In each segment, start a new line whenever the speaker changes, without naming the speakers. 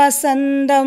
വസന്തം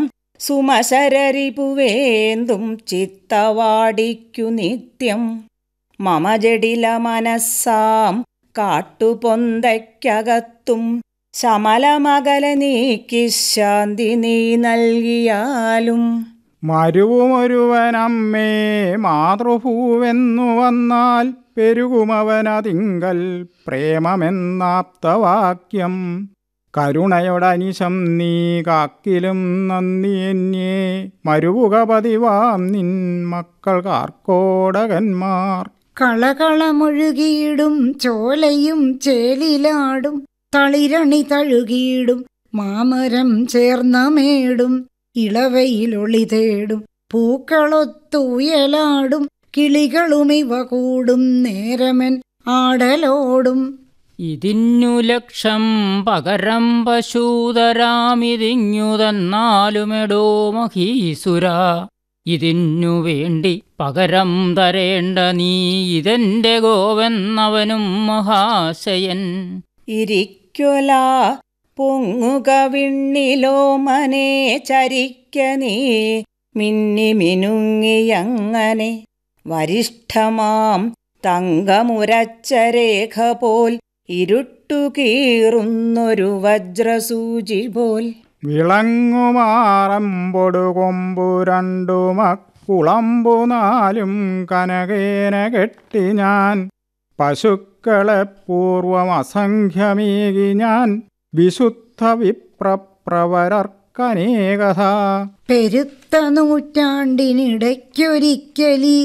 സുമശരരിപുവേന്തും ചിത്തവാടിക്കു നിത്യം മമ ജടില മനസ്സാം കാട്ടുപൊന്തയ്ക്കകത്തും ശമലമകല നീക്കി ശാന്തി നീ നൽകിയാലും
മരുവുമൊരുവനമ്മേ മാതൃഭൂവെന്നു വന്നാൽ പെരുകുമവനതിങ്കൽ പ്രേമമെന്നാപ്തവാക്യം കരുണയോടനിശം നീ കാക്കിലും നന്ദി എന്നേ മരുവുക പതിവാം നിൻ മക്കൾക്കാർക്കോടകന്മാർ
കളകളമൊഴുകിയിടും ചോലയും ചേലിലാടും തളിരണി തഴുകിയിടും മാമരം ചേർന്നമേടും ഇളവയിലൊളി തേടും പൂക്കളൊത്തുയലാടും കിളികളുമിവ കൂടും നേരമൻ ആടലോടും
ഇതിന്നു ലക്ഷം പകരം പശൂതരാമിതിങ്ങു തന്നാലുമെടോ മഹീസുര ഇതിന്നു വേണ്ടി പകരം തരേണ്ട നീ ഇതെന്റെ ഗോവെന്നവനും മഹാശയൻ
ഇരിക്കൊല പൊങ്ങുക വിണ്ണിലോ മനെ ചരിക്ക നീ മിന്നി മിനുങ്ങിയങ്ങനെ വരിഷ്ഠമാം തങ്കമുരച്ച രേഖ പോൽ ഇരുട്ടു കീറുന്നൊരു വജ്രസൂചി പോൽ
വിളങ്ങുമാറമ്പൊടു കൊമ്പു രണ്ടു മക്കുളമ്പു നാലും കനകേന കെട്ടി ഞാൻ പശുക്കളെ പൂർവം അസംഖ്യമേകി ഞാൻ വിശുദ്ധ വിപ്രപ്രവരർക്കനേകഥ
പെരുത്ത നൂറ്റാണ്ടിനിടയ്ക്കൊരിക്കലി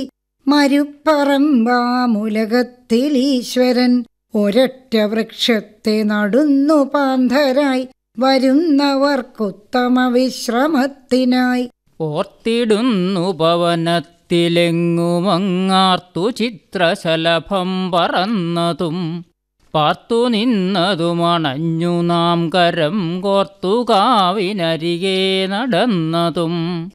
മരുപ്പറമ്പാമുലകത്തിൽ ഈശ്വരൻ ഒരൊറ്റ വൃക്ഷത്തെ നടുന്നു പാന്ധരായി വരുന്നവർക്കുത്തമ വിശ്രമത്തിനായി
ഓർത്തിടുന്നു പവനത്തിലെങ്ങുമങ്ങാർത്തു ചിത്രശലഭം പറന്നതും പാർത്തു നിന്നതുമണഞ്ഞു നാം കരം കോർത്തു കാവിനരികെ നടന്നതും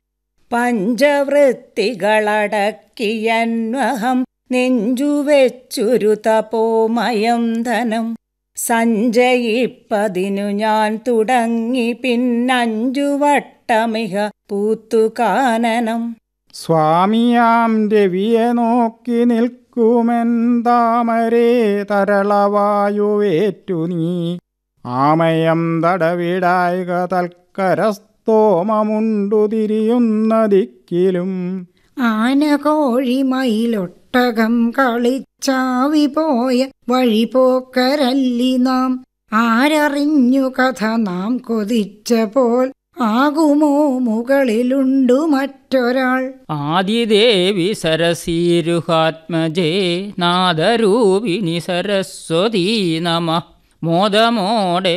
പഞ്ചവൃത്തികളടക്കിയന്വഹം നെഞ്ചുവെച്ചൊരു തപോമയം ധനം സഞ്ചയിപ്പതിനു ഞാൻ തുടങ്ങി പിന്നഞ്ചു വട്ടമിഹ പൂത്തുകാനനം
സ്വാമിയാം രവിയെ നോക്കി നിൽക്കുമെൻ താമരേ തരളവായുവേറ്റു നീ ആമയം തടവിടായിക തൽക്കരസ്തോമമുണ്ടു തിരിയുന്ന ദിക്കിലും
ആന കോഴി മയിലൊട്ടകം കളിച്ചാവി പോയ വഴിപോക്കരല്ലി നാം ആരറിഞ്ഞു കഥ നാം കൊതിച്ച പോൽ ആകുമോ മുകളിലുണ്ടു മറ്റൊരാൾ
ആദിദേവി സരസീരുഹാത്മജേ നാദരൂപിണി സരസ്വതീ നമ മോദമോടെ